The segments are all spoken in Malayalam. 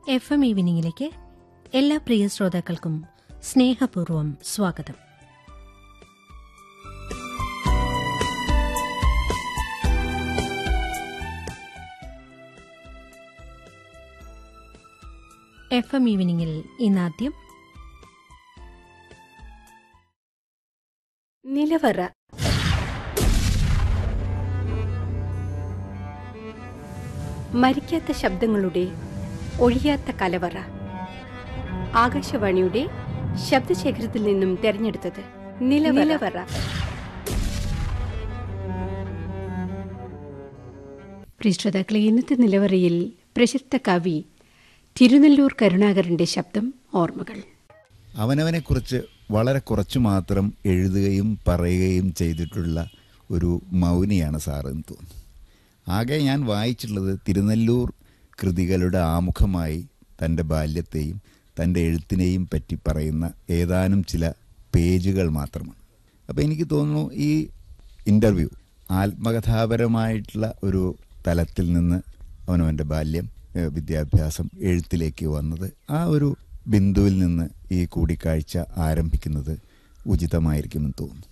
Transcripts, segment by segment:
എഫ് എം ഈവനിങ്ങിലേക്ക് എല്ലാ പ്രിയ ശ്രോതാക്കൾക്കും സ്നേഹപൂർവ്വം സ്വാഗതം എഫ് എം ഈവനിങ്ങിൽ ഇന്നാദ്യം നിലവറ മരിക്കാത്ത ശബ്ദങ്ങളുടെ ഒഴിയാത്ത കലവറ ആകാശവാണിയുടെ ശബ്ദശേഖരത്തിൽ നിന്നും തെരഞ്ഞെടുത്തത് നിലവറ പ്രിയ ശ്രോതാക്കളെ ഇന്നത്തെ നിലവറയിൽ പ്രശസ്ത കവി തിരുനെല്ലൂർ കരുണാകരന്റെ ശബ്ദം ഓർമ്മകൾ അവനവനെക്കുറിച്ച് വളരെ കുറച്ചു മാത്രം എഴുതുകയും പറയുകയും ചെയ്തിട്ടുള്ള ഒരു മൗനിയാണ് സാറെന്ന് തോന്നുന്നു ആകെ ഞാൻ വായിച്ചിട്ടുള്ളത് തിരുനെല്ലൂർ കൃതികളുടെ ആമുഖമായി തൻ്റെ ബാല്യത്തെയും തൻ്റെ എഴുത്തിനെയും പറ്റി പറയുന്ന ഏതാനും ചില പേജുകൾ മാത്രമാണ് അപ്പോൾ എനിക്ക് തോന്നുന്നു ഈ ഇൻ്റർവ്യൂ ആത്മകഥാപരമായിട്ടുള്ള ഒരു തലത്തിൽ നിന്ന് അവനവൻ്റെ ബാല്യം ഏഹ് വിദ്യാഭ്യാസം എഴുത്തിലേക്ക് വന്നത് ആ ഒരു ബിന്ദുവിൽ നിന്ന് ഈ കൂടിക്കാഴ്ച ആരംഭിക്കുന്നത് ഉചിതമായിരിക്കുമെന്ന് തോന്നുന്നു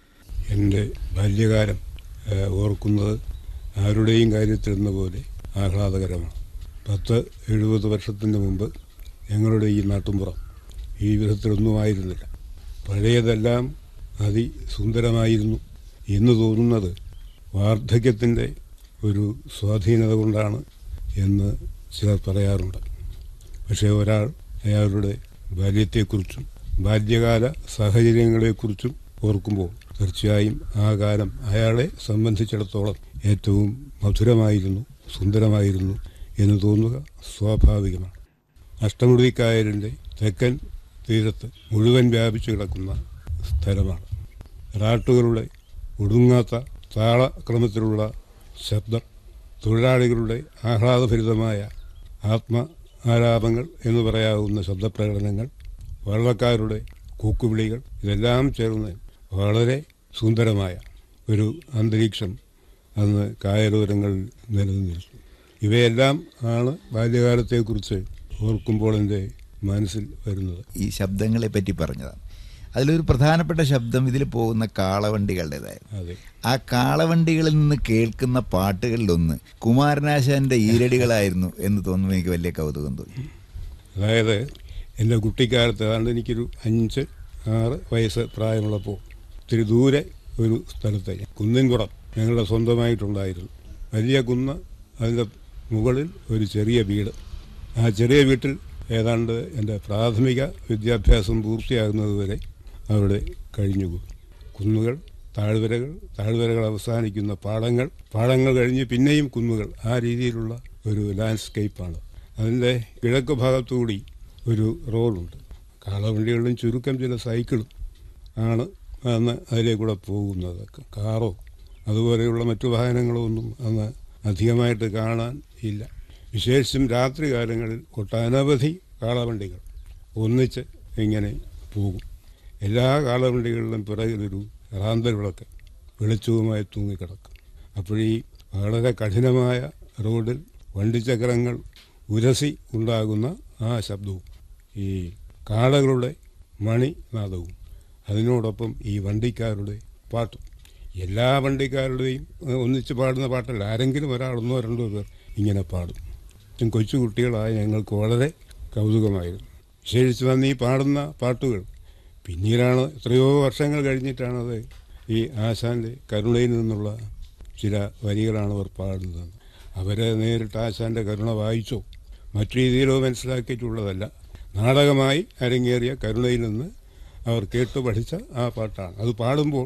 എൻ്റെ ബാല്യകാലം ഏഹ്, ഓർക്കുന്നത് ആരുടെയും കാര്യത്തിലെന്ന പോലെ ആഹ്ലാദകരമാണ് പത്ത് എഴുപത് വർഷത്തിന് മുമ്പ് ഞങ്ങളുടെ ഈ നാട്ടുമ്പുറം ഈ വിധത്തിലൊന്നും ആയിരുന്നില്ല പഴയതെല്ലാം അതിസുന്ദരമായിരുന്നു എന്ന് തോന്നുന്നത് വാർദ്ധക്യത്തിൻ്റെ ഒരു സ്വാധീനത കൊണ്ടാണ് എന്ന് ചിലർ പറയാറുണ്ട് പക്ഷേ ഒരാൾ അയാളുടെ ബാല്യത്തെക്കുറിച്ചും ബാല്യകാല സാഹചര്യങ്ങളെക്കുറിച്ചും ഓർക്കുമ്പോൾ തീർച്ചയായും ആ കാലം അയാളെ സംബന്ധിച്ചിടത്തോളം ഏറ്റവും മധുരമായിരുന്നു സുന്ദരമായിരുന്നു എന്ന് തോന്നുക സ്വാഭാവികമാണ് അഷ്ടമുടിക്കായലിൻ്റെ തെക്കൻ തീരത്ത് മുഴുവൻ വ്യാപിച്ചു കിടക്കുന്ന സ്ഥലമാണ് റാട്ടുകളുടെ ഒടുങ്ങാത്ത താളക്രമത്തിലുള്ള ശബ്ദം തൊഴിലാളികളുടെ ആഹ്ലാദഭരിതമായ ആത്മ ആലാപങ്ങൾ എന്ന് പറയാവുന്ന ശബ്ദപ്രകടനങ്ങൾ വള്ളക്കാരുടെ കൂക്കുവിളികൾ ഇതെല്ലാം ചേർന്ന് വളരെ സുന്ദരമായ ഒരു അന്തരീക്ഷം അന്ന് കായലോരങ്ങളിൽ നിലനിന്നിരുന്നു ഇവയെല്ലാം ആണ് ബാല്യകാലത്തെക്കുറിച്ച് ഓർക്കുമ്പോൾ എൻ്റെ മനസ്സിൽ വരുന്നത് ഈ ശബ്ദങ്ങളെ പറ്റി പറഞ്ഞതാണ് അതിലൊരു പ്രധാനപ്പെട്ട ശബ്ദം ഇതിൽ പോകുന്ന കാളവണ്ടികളുടേതായിരുന്നു അതെ ആ കാളവണ്ടികളിൽ നിന്ന് കേൾക്കുന്ന പാട്ടുകളിലൊന്ന് കുമാരനാശാന്റെ ഈരടികളായിരുന്നു എന്ന് തോന്നുമ്പോൾ എനിക്ക് വലിയ കൗതുകം തോന്നി അതായത് എൻ്റെ കുട്ടിക്കാലത്ത് ഏതാണ്ട് എനിക്കൊരു അഞ്ച് ആറ് വയസ്സ് പ്രായമുള്ളപ്പോൾ ഇത്തിരി ദൂരെ ഒരു സ്ഥലത്ത് കുന്നിൻപുറം ഞങ്ങളുടെ സ്വന്തമായിട്ടുണ്ടായിരുന്നു വലിയ കുന്ന് അതിൻ്റെ മുകളിൽ ഒരു ചെറിയ വീട് ആ ചെറിയ വീട്ടിൽ ഏതാണ്ട് എൻ്റെ പ്രാഥമിക വിദ്യാഭ്യാസം പൂർത്തിയാകുന്നതുവരെ അവിടെ കഴിഞ്ഞുകൂടി കുന്നുകൾ താഴ്വരകൾ താഴ്വരകൾ അവസാനിക്കുന്ന പാടങ്ങൾ പാടങ്ങൾ കഴിഞ്ഞ് പിന്നെയും കുന്നുകൾ ആ രീതിയിലുള്ള ഒരു ലാൻഡ്സ്കേപ്പാണ് അതിൻ്റെ കിഴക്ക് ഭാഗത്തുകൂടി ഒരു റോഡുണ്ട് കാളവണ്ടികളിലും ചുരുക്കം ചില സൈക്കിളും ആണ് അന്ന് അതിലേക്കൂടെ പോകുന്നത് കാറോ അതുപോലെയുള്ള മറ്റു വാഹനങ്ങളോ ഒന്നും അന്ന് അധികമായിട്ട് കാണാൻ ഇല്ല വിശേഷിച്ചും രാത്രി കാലങ്ങളിൽ ഒട്ടനവധി കാളവണ്ടികൾ ഒന്നിച്ച് ഇങ്ങനെ പോകും എല്ലാ കാളവണ്ടികളിലും പിറകിലൊരു റാന്തൽ വിളക്ക് വെളിച്ചവുമായി തൂങ്ങിക്കിടക്കും അപ്പോഴീ വളരെ കഠിനമായ റോഡിൽ വണ്ടിച്ചക്രങ്ങൾ ഉരസി ഉണ്ടാകുന്ന ആ ശബ്ദവും ഈ കാളകളുടെ മണിനാദവും അതിനോടൊപ്പം ഈ വണ്ടിക്കാരുടെ പാട്ടും എല്ലാ വണ്ടിക്കാരുടെയും ഏഹ്, ഒന്നിച്ച് പാടുന്ന പാട്ടല്ല ആരെങ്കിലും ഒരാളൊന്നോ രണ്ടോ പേർ ഇങ്ങനെ പാടും ഏറ്റവും കൊച്ചു കുട്ടികളായ ഞങ്ങൾക്ക് വളരെ കൗതുകമായിരുന്നു വിശേഷിച്ച് വന്ന് ഈ പാടുന്ന പാട്ടുകൾ പിന്നീടാണ് എത്രയോ വർഷങ്ങൾ കഴിഞ്ഞിട്ടാണത് ഈ ആശാന്റെ കരുണയിൽ നിന്നുള്ള ചില വരികളാണ് അവർ പാടുന്നത് അവരെ നേരിട്ട് ആശാന്റെ കരുണ വായിച്ചോ മറ്റു രീതിയിലോ മനസ്സിലാക്കിയിട്ടുള്ളതല്ല നാടകമായി അരങ്ങേറിയ കരുണയിൽ നിന്ന് അവർ കേട്ടു പഠിച്ച ആ പാട്ടാണ് അത് പാടുമ്പോൾ